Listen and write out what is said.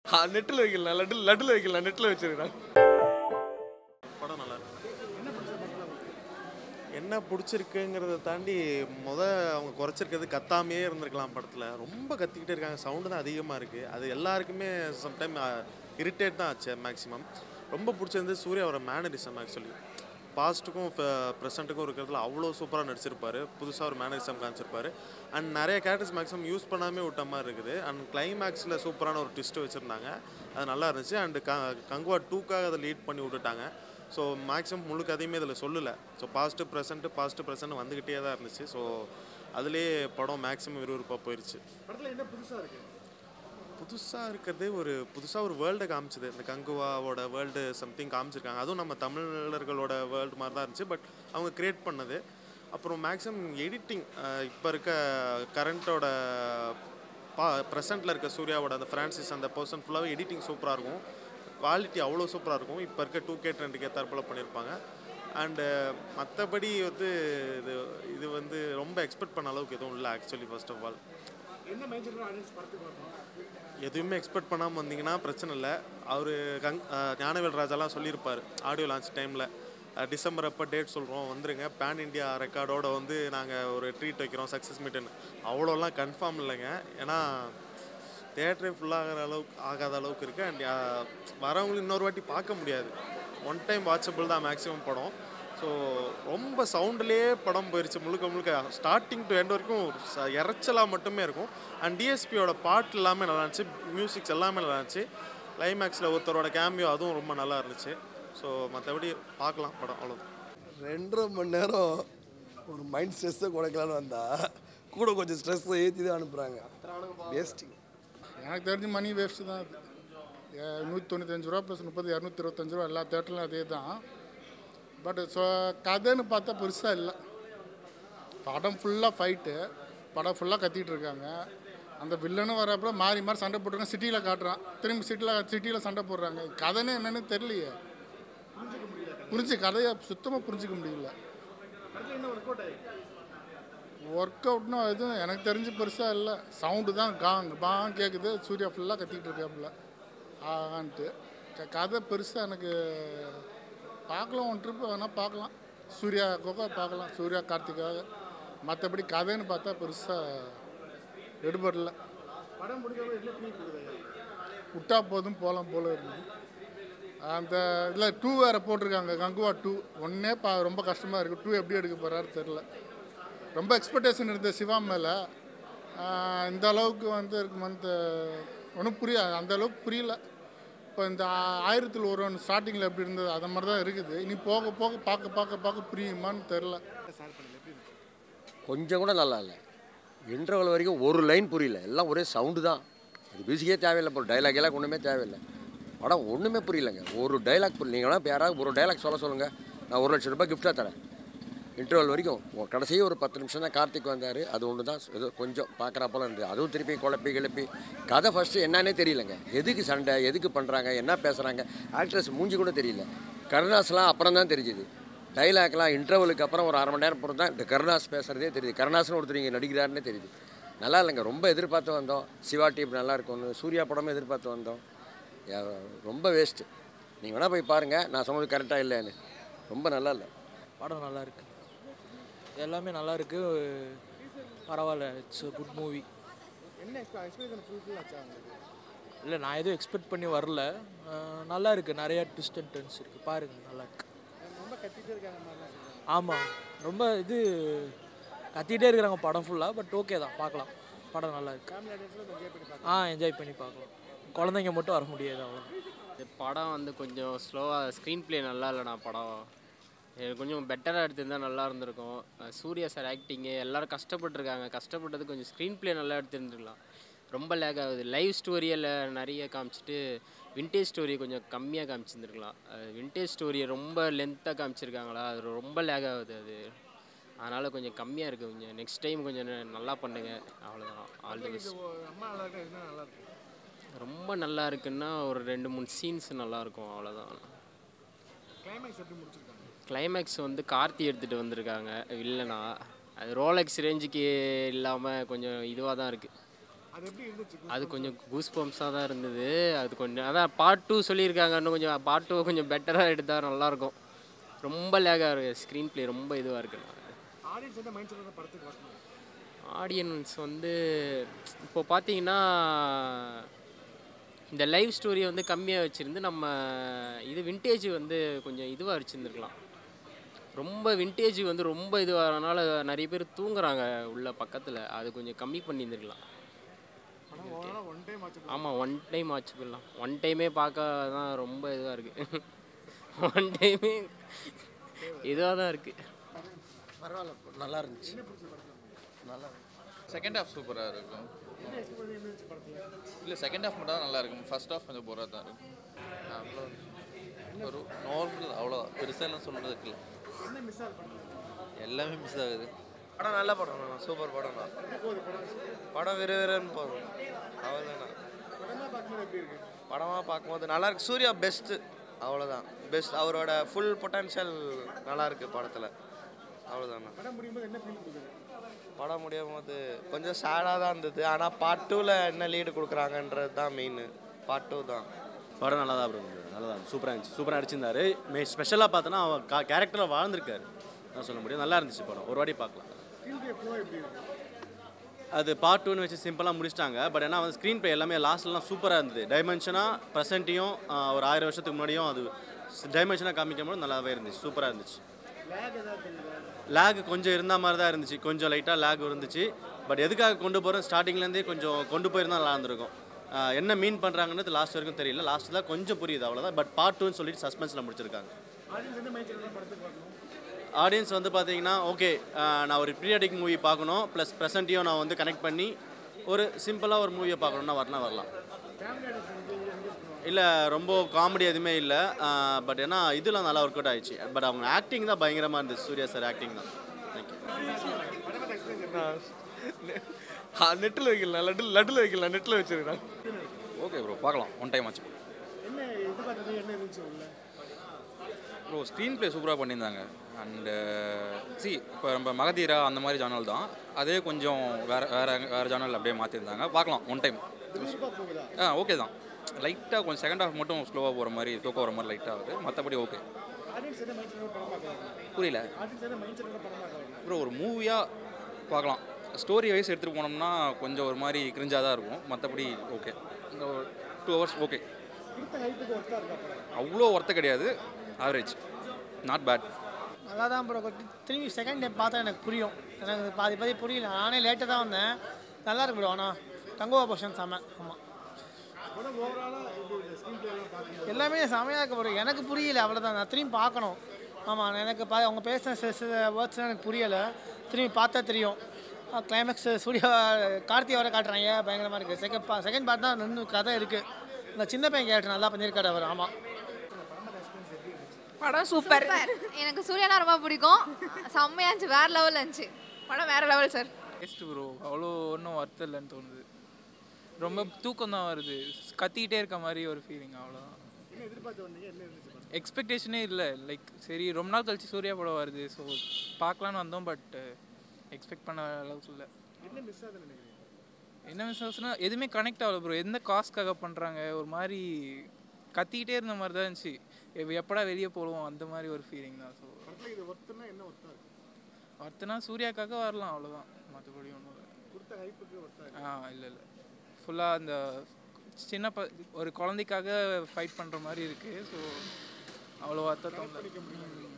நெட்டில் வைக்கலாம் லட்டு லட்டில் வைக்கலாம் நெட்டில் வச்சிருக்கேன் படம் நல்லா இருக்கு என்ன பிடிச்சிருக்குங்கிறத தாண்டி முத அவங்க குறைச்சிருக்கிறது கத்தாமையே இருந்திருக்கலாம் படத்தில் ரொம்ப கத்திக்கிட்டே இருக்காங்க சவுண்டு தான் அதிகமாக இருக்குது அது எல்லாருக்குமே சம்டைம் இரிட்டேட் தான் ஆச்சு மேக்ஸிமம் ரொம்ப பிடிச்சிருந்து சூர்யாவோட மேனரிசம் ஆக்சுவலி பாஸ்ட்டுக்கும் ப்ரெசண்ட்டுக்கும் இருக்கிறதுல அவ்வளோ சூப்பராக நடிச்சிருப்பாரு புதுசாக ஒரு மேனரிசம் காமிச்சிருப்பாரு அண்ட் நிறைய கேரக்டர்ஸ் மேக்ஸிமம் யூஸ் பண்ணாமே விட்ட மாதிரி இருக்குது அண்ட் கிளைமேக்ஸில் சூப்பரான ஒரு ட்விஸ்ட் வச்சுருந்தாங்க அது நல்லா இருந்துச்சு அண்டு க கங்குவா டூக்காக அதை லீட் பண்ணி விட்டுட்டாங்க ஸோ மேக்ஸிமம் முழு கதையுமே இதில் சொல்லலை so past present past present வந்துக்கிட்டே தான் இருந்துச்சு ஸோ அதுலேயே படம் மேக்ஸிமம் விறுவிறுப்பாக போயிடுச்சு படத்தில் என்ன புதுசாக இருக்கு புதுசாக இருக்கிறதே ஒரு புதுசாக ஒரு வேர்ல்டை காமிச்சது இந்த கங்குவாவோட வேர்ல்டு சம்திங் காமிச்சிருக்காங்க அதுவும் நம்ம தமிழர்களோட வேர்ல்டு மாதிரி தான் இருந்துச்சு பட் அவங்க கிரியேட் பண்ணது அப்புறம் மேக்ஸிமம் எடிட்டிங் இப்போ இருக்க கரண்ட்டோட பா ப்ரெசண்ட்டில் இருக்க சூர்யாவோட அந்த ஃப்ரான்சிஸ் அந்த பர்சன் ஃபுல்லாகவே எடிட்டிங் சூப்பராக இருக்கும் குவாலிட்டி அவ்வளோ சூப்பராக இருக்கும் இப்போ இருக்க டூ கே ட்ரெண்டுக்கு ஏற்றாற்போல் பண்ணியிருப்பாங்க அண்டு மற்றபடி வந்து இது இது வந்து ரொம்ப எக்ஸ்பெக்ட் பண்ண அளவுக்கு எதுவும் இல்லை ஆக்சுவலி ஃபர்ஸ்ட் ஆஃப் ஆல் என்ன மேஜர் ஆடியன்ஸ் படத்துக்கு வரணும் எதுவுமே எக்ஸ்பெக்ட் பண்ணாமல் வந்தீங்கன்னா பிரச்சனை இல்லை அவர் கங் அஹ் ஞானவேல் ராஜாலாம் சொல்லியிருப்பார் ஆடியோ லான்ச் டைமில் டிசம்பர் அப்போ டேட் சொல்கிறோம் வந்துருங்க பேன் இண்டியா ரெக்கார்டோட வந்து நாங்கள் ஒரு ட்ரீட் வைக்கிறோம் சக்ஸஸ் மீட்டுன்னு அவ்வளோலாம் கன்ஃபார்ம் இல்லைங்க ஏன்னா தேட்டரே ஃபுல்லாகிற அளவுக்கு ஆகாத அளவுக்கு இருக்குது அண்ட் வரவங்களும் இன்னொரு வாட்டி பார்க்க முடியாது ஒன் டைம் வாட்சபிள் தான் மேக்ஸிமம் படம் ஸோ ரொம்ப சவுண்ட்லேயே படம் போயிருச்சு முழுக்க முழுக்க ஸ்டார்டிங் டு எண்ட் வரைக்கும் ச- இரைச்சலாக மட்டுமே இருக்கும் அண்ட் டிஎஸ்பியோட பாட்டு எல்லாமே நல்லா இருந்துச்சு மியூசிக்ஸ் எல்லாமே நல்லா இருந்துச்சு கிளைமேக்ஸில் ஒருத்தரோட கேமியோ அதுவும் ரொம்ப நல்லா இருந்துச்சு ஸோ மற்றபடி பார்க்கலாம் படம் அவ்வளோ ரெண்டரை மணி நேரம் ஒரு மைண்ட் ஸ்ட்ரெஸ்ஸை குறைக்கலான்னு வந்தா கூட கொஞ்சம் ஸ்ட்ரெஸ்ஸை ஏற்றி தான் அனுப்புகிறாங்க வேஸ்டிங் எனக்கு தெரிஞ்ச மணி வேஸ்ட்டு தான் அது ஏ- நூற்றி தொண்ணூத்தஞ்சு ரூபா ப்ளஸ் முப்பது இரநூத்தி இருபத்தஞ்சு ரூபா எல்லா தேட்டர்லையும் அதே தான் பட் ஸோ கதைன்னு பார்த்தா பெருசாக இல்லை படம் ஃபுல்லாக ஃபைட்டு படம் ஃபுல்லாக கத்திட்டு இருக்காங்க அந்த வில்லனும் வரப்போ மாறி மாறி சண்டை போட்டுருக்காங்க சிட்டியில் காட்டுறான் திரும்பி சிட்டியில் சிட்டியில் சண்டை போடுறாங்க கதைன்னு என்னன்னு தெரியலையே புரிஞ்சு கதையை சுத்தமாக புரிஞ்சிக்க முடியல படத்தில் என்ன ஒர்க் அவுட் ஆயிருக்கு ஒர்க் அவுட்னா எதுவும் எனக்கு தெரிஞ்சு பெருசாக இல்லை சவுண்டு தான் காங் பாங் கேட்குது சூர்யா ஃபுல்லாக கத்திக்கிட்டு இருக்காப்புல ஆன்ட்டு க- கதை பெருசாக எனக்கு பார்க்கலாம் ஒன் ட்ரிப் வேணால் பார்க்கலாம் சூர்யா கோகோ பார்க்கலாம் சூர்யா கார்த்திகாக மற்றபடி கதைன்னு பார்த்தா பெருசாக எடுபடல படம் முடிஞ்சவங்க என்ன ஃபீல் கொடுக்குது விட்டா போதும் போகலாம் போல இருக்குது அந்த இதில் டூ வேறு போட்டிருக்காங்க கங்குவா டூ ஒன்னே பா ரொம்ப கஷ்டமாக இருக்குது டூ எப்படி எடுக்க போகிறாரு தெரில ரொம்ப எக்ஸ்பெக்டேஷன் இருந்த சிவா மேலே இந்த அளவுக்கு வந்து இருக்குமான்னு ஒன்றும் புரியாது அந்த அளவுக்கு புரியல இப்போ இந்த ஆ- ஆயிரத்தில் ஒரு ஒன்று ஸ்டார்டிங்கில் எப்படி இருந்தது அது மாதிரி தான் இருக்குது இனி போக போக பார்க்க பார்க்க பார்க்க புரியுமான்னு தெரில கொஞ்சம் கூட நல்லா இல்லை இன்டர்வல் வரைக்கும் ஒரு லைன் புரியல எல்லாம் ஒரே சவுண்டு தான் அது மியூசிக்கே தேவையில்லை இப்போ டைலாக் எல்லாம் ஒன்றுமே தேவையில்லை படம் ஒன்றுமே புரியலங்க ஒரு டைலாக் புரியல நீங்களாம் இப்போ யாராவது ஒரு டைலாக் சொல்ல சொல்லுங்கள் நான் ஒரு லட்சம் ரூபாய் கிஃப்டாக தரேன் இன்டர்வல் வரைக்கும் ஒரு கடைசியே ஒரு பத்து நிமிஷம் தான் கார்த்திக் வந்தார் அது ஒன்று தான் ஏதோ கொஞ்சம் பார்க்குறாப்போல இருந்தது அதுவும் திருப்பி குழப்பி கிளப்பி கதை ஃபஸ்ட்டு என்னன்னே தெரியலங்க எதுக்கு சண்டை எதுக்கு பண்ணுறாங்க என்ன பேசுகிறாங்க ஆக்ட்ரஸ் மூஞ்சி கூட தெரியல கருணாஸ்லாம் அப்புறம் தான் தெரிஞ்சுது டைலாக்லாம் இன்டர்வலுக்கு அப்புறம் ஒரு அரை மணி நேரம் அப்புறம் தான் இந்த கருணாஸ் பேசுகிறதே தெரியுது கருணாஸ்னு ஒருத்தர் இங்கே நடிக்கிறாருன்னே தெரியுது நல்லா இல்லைங்க ரொம்ப எதிர்பார்த்து வந்தோம் சிவா டீப் நல்லா இருக்கும்னு சூர்யா படமும் எதிர்பார்த்து வந்தோம் யா- ரொம்ப வேஸ்ட்டு நீங்கள் வேணால் போய் பாருங்கள் நான் சொன்னது கரெக்டாக இல்லைன்னு ரொம்ப நல்லா இல்லை படம் நல்லா இருக்கு எல்லாமே நல்லா இருக்கு பரவாயில்ல இட்ஸ் குட் மூவி என்ன எக்ஸ்பெக்டேஷன் ஃபுல்ஃபில் ஆச்சா உங்களுக்கு இல்லை நான் எதுவும் எக்ஸ்பெக்ட் பண்ணி வரல அஹ் நல்லா இருக்கு நிறைய ட்விஸ்ட் அண்ட் டர்ன்ஸ் இருக்கு பாருங்க நல்லா இருக்கு ரொம்ப கத்திட்டே இருக்காங்க மாதிரிலாம் சொல்றாங்க. ஆமாம் ரொம்ப இது கத்திட்டே இருக்கிறாங்க படம் ஃபுல்லாக பட் ஓகே தான் பார்க்கலாம் படம் நல்லா இருக்கு ஃபேமிலி ஆடியன்ஸில் என்ஜாய் பண்ணி பார்க்கலாம் ஆ என்ஜாய் பண்ணி பார்க்கலாம் குழந்தைங்க மட்டும் வர முடியாது அவ்வளோதான் இந்த படம் வந்து கொஞ்சம் ஸ்லோவாக ஸ்க்ரீன் ப்ளே நல்லா இல்லைண்ணா படம் இது கொஞ்சம் பெட்டராக எடுத்திருந்தா நல்லா இருந்திருக்கும் அஹ் சூர்யா சார் ஆக்டிங்கு எல்லாரும் கஷ்டப்பட்டுருக்காங்க கஷ்டப்பட்டது கொஞ்சம் ஸ்க்ரீன் ப்ளே நல்லா எடுத்திருந்துருக்கலாம் ரொம்ப லேக் ஆகுது லைவ் ஸ்டோரியெல்லாம் நிறைய காமிச்சிட்டு விண்டேஜ் ஸ்டோரி கொஞ்சம் கம்மியாக காமிச்சிருந்துருக்கலாம் விண்டேஜ் ஸ்டோரியை ரொம்ப லென்த்தாக காமிச்சிருக்காங்களா அது ரொம்ப லேக் ஆகுது அது அதனால் கொஞ்சம் கம்மியாக இருக்குது கொஞ்சம் நெக்ஸ்ட் டைம் கொஞ்சம் ந- நல்லா பண்ணுங்க அவ்வளோதான் ஆல் தி பெஸ்ட் இது அம்மா நல்லா இருக்கா என்ன நல்லா இருக்கு ரொம்ப நல்லா இருக்குன்னா ஒரு ரெண்டு மூணு சீன்ஸ் நல்லா இருக்கும் அவ்வளோதான் கிளைமேக்ஸ் எப்படி முடிச்சிருக்காங்க கிளைமேக்ஸ் வந்து கார்த்தி எடுத்துகிட்டு வந்திருக்காங்க வில்லனா அது ரோலெக்ஸ் ரேஞ்சுக்கு இல்லாமல் கொஞ்சம் இதுவாக தான் இருக்குது அது எப்படி இருந்துச்சு அது கொஞ்சம் கூஸ் பம்ப்ஸாக தான் இருந்தது அது கொஞ்சம் அதான் பார்ட் டூ சொல்லியிருக்காங்க இன்னும் கொஞ்சம் பார்ட் டூ கொஞ்சம் பெட்டராக எடுத்தால் நல்லாயிருக்கும் ரொம்ப லேகாக இருக்குது ஸ்க்ரீன் ப்ளே ரொம்ப இதுவாக இருக்குது ஆடியன்ஸ் என்ன மைண்ட் செட் படத்துக்கு வரணும் ஆடியன்ஸ் வந்து இப்போ பார்த்தீங்கன்னா இந்த லைவ் ஸ்டோரியை வந்து கம்மியாக வச்சுருந்து நம்ம இது விண்டேஜ் வந்து கொஞ்சம் இதுவாக வச்சுருந்துருக்கலாம் ரொம்ப விண்டேஜ் வந்து ரொம்ப இதுவாகிறனால நிறைய பேர் தூங்குறாங்க உள்ள பக்கத்தில் அது கொஞ்சம் கம்மி பண்ணியிருந்துருக்கலாம் படம் ஓவராலாக ஒன் டைம் ஆச்சு ஆமாம் ஒன் டைம் ஆச்சு போயிடலாம் ஒன் டைமே பார்க்க தான் ரொம்ப இதுவாக இருக்குது ஒன் டைமே இதுவாக தான் இருக்குது பரவாயில்ல நல்லா இருந்துச்சு நல்லா செகண்ட் ஹாஃப் சூப்பராக இருக்கும் இல்லை செகண்ட் ஹாஃப் மட்டும் தான் நல்லா இருக்கும் ஃபர்ஸ்ட் ஹாஃப் கொஞ்சம் போராக தான் இருக்கும் அவ்வளோ ஒரு நார்மல் அவ்வளோ பெருசாக எல்லாம் சொல்கிறதுக்கு இல்லை என்ன மிஸ் ஆகுது படம் எல்லாமே மிஸ் ஆகுது படம் நல்ல படம் தான் சூப்பர் படம் தான் படம் விறு விறுன்னு போகும் அவ்வளோதான் படமாக பார்க்கும்போது எப்படி இருக்கு படமாக பார்க்கும்போது நல்லா இருக்கு சூர்யா பெஸ்ட்டு அவ்வளோதான் பெஸ்ட் அவரோட ஃபுல் பொட்டன்ஷியல் நல்லா இருக்கு படத்தில் அவ்வளோதாண்ணா படம் முடியும் போது என்ன ஃபீல் கொடுக்குது படம் முடியும் போது கொஞ்சம் சேடாக தான் இருந்தது ஆனால் பார்ட் டூவில் என்ன லீடு கொடுக்குறாங்கன்றது தான் மெயின் பார்ட் டூ தான் படம் நல்லா தான் இருந்தது நல்லா தான் சூப்பராக இருந்துச்சு சூப்பராக நடிச்சிருந்தாரு மே ஸ்பெஷலாக பார்த்தோன்னா அவன் கா கேரக்டரில் வாழ்ந்திருக்காரு நான் சொல்ல முடியும் நல்லா இருந்துச்சு படம் ஒரு வாட்டி பார்க்கலாம் ஸ்க்ரீன் ப்ளே ஃப்ளோ எப்படி இருக்கு அது பார்ட் டூன்னு வச்சு சிம்பிளாக முடிச்சிட்டாங்க பட் ஏன்னா வந்து ஸ்க்ரீன் ப்ளே எல்லாமே லாஸ்ட்லாம் சூப்பராக இருந்தது டைமென்ஷனாக ப்ரெசென்ட்டையும் ஒரு ஆயிரம் வருஷத்துக்கு முன்னாடியும் அது டைமென்ஷனாக காமிக்கும் போது நல்லாவே இருந்துச்சு சூப்பராக இருந்துச்சு லேக் ஏதாவது தெரியுதா லேக் கொஞ்சம் இருந்த மாதிரி தான் இருந்துச்சு கொஞ்சம் லைட்டாக லேக் இருந்துச்சு பட் எதுக்காக கொண்டு போகிறோம் ஸ்டார்டிங்லேருந்தே கொஞ்சம் கொண்டு போயிருந்தா நல்லா இருந்திருக்கும் ஆஹ் என்ன மீன் பண்ணுறாங்கன்றது லாஸ்ட் வரைக்கும் தெரியல லாஸ்ட் தான் கொஞ்சம் புரியுது அவ்வளோதான் பட் பார்ட் டூன்னு சொல்லிட்டு சஸ்பென்ஸில் முடிச்சிருக்காங்க ஆடியன்ஸ் என்ன மைண்ட் செட் படத்துக்கு வரணும் ஆடியன்ஸ் வந்து பார்த்தீங்கன்னா ஓகே நான் ஒரு பீரியாடிக் மூவி பார்க்கணும் ப்ளஸ் ப்ரெசென்ட்டையும் நான் வந்து கனெக்ட் பண்ணி ஒரு சிம்பிளாக ஒரு மூவியை பார்க்கணுன்னா வரலாம் வரலாம் ஃபேமிலி ஆடியன்ஸ் வந்து எங்கேஜ் பண்ணுவாங்க இல்லை ரொம்ப காமெடி எதுவுமே இல்லை பட் ஏன்னா இதெல்லாம் நல்லா ஒர்க் அவுட் ஆயிடுச்சு பட் அவங்க ஆக்டிங் தான் பயங்கரமாக இருந்துச்சு சூர்யா சார் ஆக்டிங் தான் தேங்க்யூ நெட்டில் வைக்கலாம் லட்டு லட்டில் வைக்கலாம் நெட்டில் வச்சிருக்கேன் ஓகே ப்ரோ பார்க்கலாம் ஒன் டைம் ஆச்சு என்ன எதிர்பார்த்தது என்ன இருந்துச்சு உள்ள ப்ரோ ஸ்க்ரீன் ப்ளே சூப்பராக பண்ணியிருந்தாங்க அண்டு சி இப்போ நம்ம மகதீரா அந்த மாதிரி ஜானல் தான் அதே கொஞ்சம் வேறு வேறு வேறு ஜானல் அப்படியே மாற்றிருந்தாங்க பார்க்கலாம் ஒன் டைம் விறுவிறுப்பாக போகுதா ஆ ஓகே தான் லைட்டாக கொஞ்சம் செகண்ட் ஹாஃப் மட்டும் ஸ்லோவாக போகிற மாதிரி தூக்கம் வர மாதிரி லைட்டாக ஆகுது மற்றபடி ஓகே ஆடியன்ஸ் என்ன மைண்ட் செட் படம் பார்க்கலாம் புரியல ஆடியன்ஸ் என்ன மைண்ட் செட் படம் பார்க்கலாம் ப்ரோ ஒரு மூவியாக பார்க்கலாம் ஸ்டோரி வைஸ் எடுத்துகிட்டு போனோம்னா கொஞ்சம் ஒரு மாதிரி கிரிஞ்சாக தான் இருக்கும் மற்றபடி ஓகே இந்த ஒரு டூ ஹவர்ஸ் ஓகே கொடுத்த ஹைப்புக்கு ஒர்த்தாக இருக்கா படம் அவ்வளோ ஒர்த்து கிடையாது ஆவரேஜ் நாட் பேட் நல்லா தான் ப்ரோ திரும்பி செகண்ட் டைம் பார்த்தா எனக்கு புரியும் எனக்கு பாதி பாதி புரியல நானே லேட்டாக தான் வந்தேன் நல்லா இருக்கு ப்ரோ ஆனால் தங்குவா போர்ஷன் செம்ம ஆமாம் படம் ஓவராலாக எப்படி இருக்கு ஸ்க்ரீன் ப்ளேலாம் பார்க்கும்போது எல்லாமே செமையாக இருக்கு ப்ரோ எனக்கு புரியல அவ்வளோதான் நான் திரும்பி பார்க்கணும் ஆமாம் எனக்கு பா அவங்க பேசின சில சில வேர்ட்ஸ்லாம் எனக்கு புரியலை திரும்பி பார்த்தா தெரியும் கிளைமேக்ஸ் சூர்யா கார்த்தி வர காட்டுறாங்க பயங்கரமாக இருக்குது செகண்ட் பா செகண்ட் பார்ட் தான் இன்னும் கதை இருக்குது இந்த சின்ன பையன் கேரக்டர் நல்லா பண்ணியிருக்காரு அவர் ஆமாம் படம் சூப்பர் எனக்கு சூர்யானா ரொம்ப பிடிக்கும் செம்மையா இருந்துச்சு வேற லெவலில் இருந்துச்சு படம் வேற லெவல் சார் வேஸ்ட் ப்ரோ அவ்வளோ ஒன்றும் ஒர்த் இல்லைன்னு தோணுது ரொம்ப தூக்கம் தான் வருது கத்திக்கிட்டே இருக்க மாதிரி ஒரு ஃபீலிங் அவ்வளோதான் என்ன எதிர்பார்த்து வந்தீங்க என்ன இருந்துச்சு படம் எக்ஸ்பெக்டேஷனே இல்லை லைக் சரி ரொம்ப நாள் கழிச்சு சூர்யா படம் வருது ஸோ பார்க்கலான்னு வந்தோம் பட் எக்ஸ்பெக்ட் பண்ண அளவுக்கு இல்லை என்ன மிஸ் ஆகுதுன்னு நினைக்கிறீங்க என்ன மிஸ் ஆச்சுன்னா எதுவுமே கனெக்ட் ஆகல ப்ரோ எந்த காஸ்க்காக பண்ணுறாங்க ஒரு மாதிரி கத்திக்கிட்டே இருந்த மாதிரி தான் இருந்துச்சு எப்ப- எப்படா வெளியே போடுவோம் அந்த மாதிரி ஒரு ஃபீலிங் தான் ஸோ படத்தில் இது ஒர்த்துனா என்ன ஒர்த்தாக இருக்கு ஒருத்தனா சூர்யாக்காக வரலாம் அவ்வளோதான் மற்றபடி ஒன்றும் இல்லை கொடுத்த ஹைப்புக்கு ஒர்த்தாக இருக்கு ஆ இல்லை இல்லை ஃபுல்லாக அந்த சின்ன ப ஒரு குழந்தைக்காக ஃபைட் பண்ணுற மாதிரி இருக்குது ஸோ அவ்வளோ அர்த்தம் தோணல. ம்.